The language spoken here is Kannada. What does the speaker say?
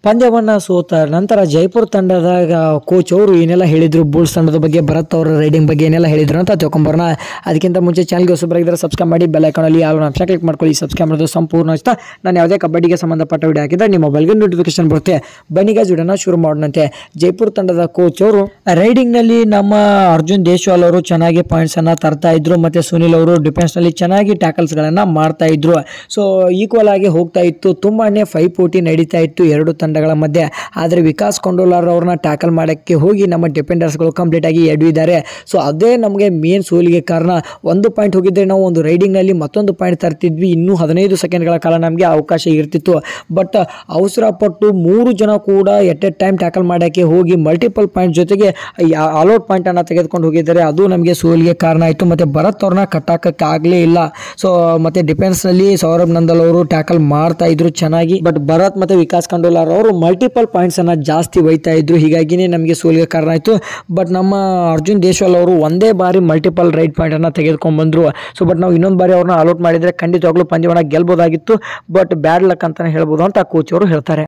ಪಂದ್ಯವನ್ನ ಸೋತ ನಂತರ ಜೈಪುರ್ ತಂಡದ ಕೋಚ್ ಅವರು ಏನೆಲ್ಲ ಹೇಳಿದ್ರು ಬುಲ್ಸ್ ತಂಡದ ಬಗ್ಗೆ ಭರತ್ ಅವರ ರೈಡಿಂಗ್ ಬಗ್ಗೆ ಏನೆಲ್ಲ ಹೇಳಿದ್ರು ಅಂತ ತಿಳ್ಕೊಂಬರೋಣ ಅದಕ್ಕಿಂತ ಮುಂಚೆ ಚಾನಲ್ಗೆ ಹೊಸಬರಾಗಿದ್ದರೆ ಸಬ್ಸ್ಕ್ರೈಬ್ ಮಾಡಿ ಬೆಲ್ ಐಕಾನಲ್ಲಿ ಯಾವ ಆಪ್ಷನ್ ಕ್ಲಿಕ್ ಮಾಡ್ಕೊಳ್ಳಿ ಸಬ್ಸ್ಕ್ರೈಬ್ ಮಾಡೋದು ಸಂಪೂರ್ಣ ಇಷ್ಟ ನಾನು ಯಾವುದೇ ಕಬಡ್ಡಿಗೆ ಸಂಬಂಧಪಟ್ಟ ವಿಡಿಯೋ ಹಾಕಿದ್ರೆ ನಿಮ್ಮ ಮೊಬೈಲ್ಗೆ ನೋಟಿಫಿಕೇಶನ್ ಬರುತ್ತೆ ಬನ್ನಿಗ ಜುಡನ ಶುರು ಮಾಡೋಣಂತೆ ಜೈಪುರ್ ತಂಡದ ಕೋಚ್ ಅವರು ರೈಡಿಂಗ್ ನಲ್ಲಿ ನಮ್ಮ ಅರ್ಜುನ್ ದೇಶ್ವಾಲ್ ಅವರು ಚೆನ್ನಾಗಿ ಪಾಯಿಂಟ್ಸ್ ಅನ್ನ ತರ್ತಾ ಇದ್ರು ಮತ್ತೆ ಸುನಿಲ್ ಅವರು ಡಿಫೆನ್ಸ್ ನಲ್ಲಿ ಚೆನ್ನಾಗಿ ಟ್ಯಾಕಲ್ಸ್ ಗಳನ್ನ ಮಾಡ್ತಾ ಇದ್ರು ಸೊ ಈಕ್ವಲ್ ಆಗಿ ಹೋಗ್ತಾ ಇತ್ತು ತುಂಬಾನೇ ಫೈವ್ ಪೋಟಿ ನಡೀತಾ ಇತ್ತು ಎರಡು ತಂಡಗಳ ಮಧ್ಯೆ ಆದರೆ ವಿಕಾಸ್ ಕೊಂಡೋಲಾರ್ ಅವ್ರನ್ನ ಟ್ಯಾಕಲ್ ಮಾಡಕ್ಕೆ ಹೋಗಿ ನಮ್ಮ ಡಿಫೆಂಡರ್ಸ್ಗಳು ಕಂಪ್ಲೀಟ್ ಆಗಿ ಎಡವಿದ್ದಾರೆ ಸೊ ಅದೇ ನಮಗೆ ಮೇನ್ ಸೋಲಿಗೆ ಕಾರಣ ಒಂದು ಪಾಯಿಂಟ್ ಹೋಗಿದ್ರೆ ನಾವು ಒಂದು ರೈಡಿಂಗ್ ನಲ್ಲಿ ಮತ್ತೊಂದು ಪಾಯಿಂಟ್ ತರ್ತಿದ್ವಿ ಇನ್ನೂ ಹದಿನೈದು ಸೆಕೆಂಡ್ಗಳ ಕಾಲ ನಮಗೆ ಅವಕಾಶ ಇರ್ತಿತ್ತು ಬಟ್ ಅವಸರ ಪಟ್ಟು ಮೂರು ಜನ ಕೂಡ ಎಟ್ ಎ ಟೈಮ್ ಟ್ಯಾಕಲ್ ಮಾಡೋಕ್ಕೆ ಹೋಗಿ ಮಲ್ಟಿಪಲ್ ಪಾಯಿಂಟ್ ಜೊತೆಗೆ ಆಲ್ಔಟ್ ಪಾಯಿಂಟ್ ಅನ್ನ ತೆಗೆದುಕೊಂಡು ಹೋಗಿದ್ದಾರೆ ಅದು ನಮಗೆ ಸೋಲಿಗೆ ಕಾರಣ ಆಯಿತು ಮತ್ತೆ ಭರತ್ ಅವ್ರನ್ನ ಕಟ್ಟಾಕಕ್ಕೆ ಆಗಲೇ ಇಲ್ಲ ಸೊ ಮತ್ತೆ ಡಿಫೆನ್ಸ್ ನಲ್ಲಿ ಸೌರಭ್ ನಂದಲ್ ಅವರು ಟ್ಯಾಕಲ್ ಮಾಡ್ತಾ ಇದ್ರು ಚೆನ್ನಾಗಿ ಬಟ್ ಭರತ್ ಮತ್ತೆ ವಿಕಾಸ್ ಕಂಡೋಲಾರ್ ಅವರು ಮಲ್ಟಿಪಲ್ ಪಾಯಿಂಟ್ಸ್ ಅನ್ನ ಜಾಸ್ತಿ ಒಯ್ತಾ ಇದ್ರು ಹೀಗಾಗಿನೇ ನಮಗೆ ಸೋಲಿಗೆ ಕಾರಣ ಆಯಿತು ಬಟ್ ನಮ್ಮ ಅರ್ಜುನ್ ದೇಶ್ವಾಲ್ ಅವರು ಒಂದೇ ಬಾರಿ ಮಲ್ಟಿಪಲ್ ರೈಟ್ ಪಾಯಿಂಟ್ ಅನ್ನ ತೆಗೆದುಕೊಂಡು ಬಂದ್ರು ಸೊ ಬಟ್ ನಾವು ಇನ್ನೊಂದು ಬಾರಿ ಅವ್ರನ್ನ ಅಲೌಟ್ ಮಾಡಿದ್ರೆ ಖಂಡಿತವಾಗ್ಲೂ ಪಂದ್ಯವನ್ನ ಗೆಲ್ಬೋದಾಗಿತ್ತು ಬಟ್ ಬ್ಯಾಡ್ ಲಕ್ ಅಂತಾನೆ ಹೇಳ್ಬೋದು ಅಂತ ಕೋಚ್ ಅವರು ಹೇಳ್ತಾರೆ